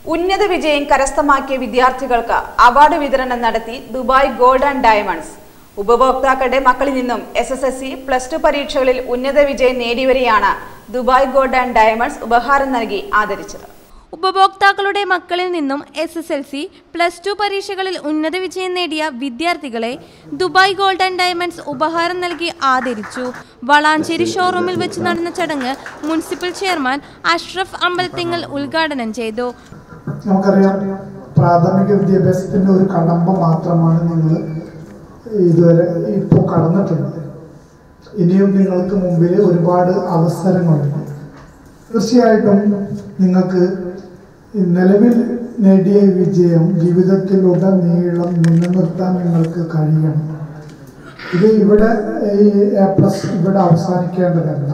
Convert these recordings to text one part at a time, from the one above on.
ഉന്നത വിജയം കരസ്ഥമാക്കിയ വിദ്യാർത്ഥികൾക്ക് അവാർഡ് വിതരണം നടത്തി ദുബായ് ഗോൾഡ് ആൻഡ് ഡയമണ്ട്സ് ഉപഭോക്താക്കളുടെ മക്കളിൽ നിന്നും S S S C plus two പരീക്ഷകളിൽ ഉന്നത വിജയം നേടിയവരെയാണ് ദുബായ് ഗോൾഡ് ആൻഡ് ഡയമണ്ട്സ് ഉപഹാരം നൽകി ആദരിച്ചത് ഉപഭോക്താക്കളുടെ മക്കളിൽ നിന്നും S S L C plus two പരീക്ഷകളിൽ ഉന്നത വിജയം നേടിയ വിദ്യാർത്ഥികളെ ദുബായ് ഗോൾഡ് ആൻഡ് ഡയമണ്ട്സ് ഉപഹാരം നൽകി ആദരിച്ചു വളാഞ്ചേരി ഷോറൂമിൽ വെച്ച് നടന്ന ചടങ്ങ് മുനിസിപ്പൽ ചെയർമാൻ അഷ്റഫ് അമ്പലത്തിങ്ങൽ ഉദ്ഘാടനം ചെയ്തു നമുക്കറിയാം പ്രാഥമിക വിദ്യാഭ്യാസത്തിൻ്റെ ഒരു കടമ്പ മാത്രമാണ് നിങ്ങൾ ഇതുവരെ ഇപ്പോൾ കടന്നിട്ടുള്ളത് ഇനിയും നിങ്ങൾക്ക് മുമ്പിൽ ഒരുപാട് അവസരങ്ങളുണ്ട് തീർച്ചയായിട്ടും നിങ്ങൾക്ക് ഈ നിലവിൽ നേടിയ വിജയം ജീവിതത്തിലുടനീളം നിലനിർത്താൻ നിങ്ങൾക്ക് കഴിയണം ഇത് ഇവിടെ ഈ എ പ്ലസ് ഇവിടെ അവസാനിക്കേണ്ടതല്ല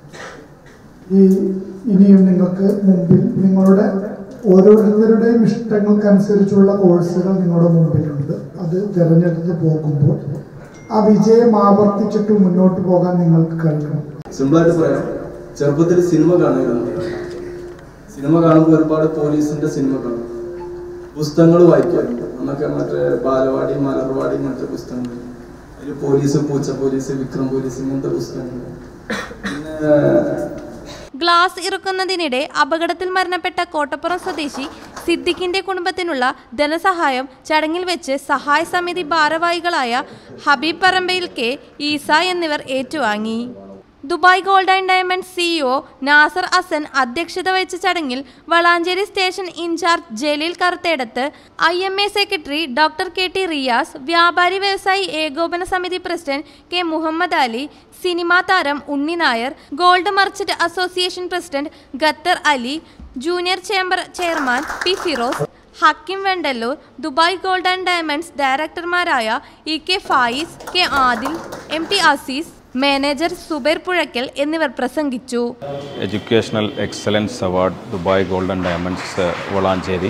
ഈ ഇനിയും നിങ്ങൾക്ക് മുമ്പിൽ നിങ്ങളുടെ ഓരോരുത്തരുടെയും ഇഷ്ടങ്ങൾക്കനുസരിച്ചുള്ള കോഴ്സുകൾ നിങ്ങളുടെ മുമ്പിലുണ്ട് അത് തിരഞ്ഞെടുത്ത് പോകുമ്പോൾ ആ വിജയം ആവർത്തിച്ചിട്ട് മുന്നോട്ട് പോകാൻ നിങ്ങൾക്ക് കഴിയണം സിമ്പിളായിട്ട് പറയാം ചെറുപ്പത്തിൽ സിനിമ കാണുകയാണ് സിനിമ കാണുമ്പോൾ ഒരുപാട് പോലീസിന്റെ സിനിമ കാണും പുസ്തകങ്ങൾ വായിക്കാറുണ്ട് അന്നൊക്കെ മറ്റേ ബാലവാടി മലർവാടി മറ്റേ പുസ്തകങ്ങൾ അതിൽ പോലീസ് പൂച്ച പോലീസ് വിക്രം പോലീസ് ഇങ്ങനത്തെ പുസ്തകങ്ങൾ പിന്നെ ഗ്ലാസ് ഇറക്കുന്നതിനിടെ അപകടത്തിൽ മരണപ്പെട്ട കോട്ടപ്പുറം സ്വദേശി സിദ്ദിഖിന്റെ കുടുംബത്തിനുള്ള ധനസഹായം ചടങ്ങിൽ വെച്ച് സഹായ സമിതി ഭാരവാഹികളായ ഹബീബ് പറമ്പയിൽ കെ ഈസ എന്നിവർ ഏറ്റുവാങ്ങി Dubai gold and diamond CEO Nasar Asan അധ്യക്ഷത വഹിച്ച ചടങ്ങിൽ Valanchery station in charge Jaleel Karuthedath I M A secretary doctor K T Riyas വ്യാപാരി വ്യവസായി ഏകോപന സമിതി president K Muhammad Ali cinema താരം Unni Nair gold merchant association president Qatar Ali junior chamber chairman P Firoz Hakkim Vendallur Dubai gold and diamonds ഡയറക്ടർമാരായ E K Fayis K Adil M T Azeez manager Zubair Puzhakkal എന്നിവർ പ്രസംഗിച്ചു educational excellence award Dubai golden diamonds Valanchery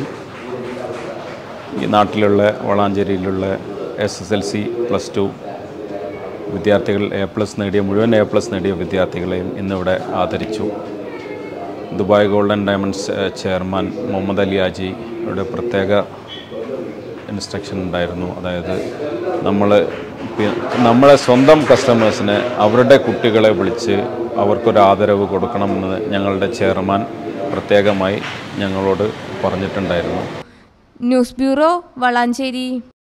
ഈ നാട്ടിലുള്ള വളാഞ്ചേരിയിലുള്ള S S L C plus two വിദ്യാർത്ഥികൾ A plus നേടിയ മുഴുവൻ A plus നേടിയ വിദ്യാർത്ഥികളെയും ഇന്നിവിടെ ആദരിച്ചു ദുബായ് ഗോൾഡൻ ഡയമണ്ട്സ് ഏഹ്, ചെയർമാൻ മുഹമ്മദ് അലി ആജിയുടെ പ്രത്യേക ഇൻസ്ട്രക്ഷൻ ഉണ്ടായിരുന്നു അതായത് നമ്മൾ നമ്മളെ സ്വന്തം കസ്റ്റമേഴ്സിന് അവരുടെ കുട്ടികളെ വിളിച്ച് അവർക്കൊരു ആദരവ് കൊടുക്കണമെന്ന് ഞങ്ങളുടെ ചെയർമാൻ പ്രത്യേകമായി ഞങ്ങളോട് പറഞ്ഞിട്ടുണ്ടായിരുന്നു ന്യൂസ് ബ്യൂറോ വളാഞ്ചേരി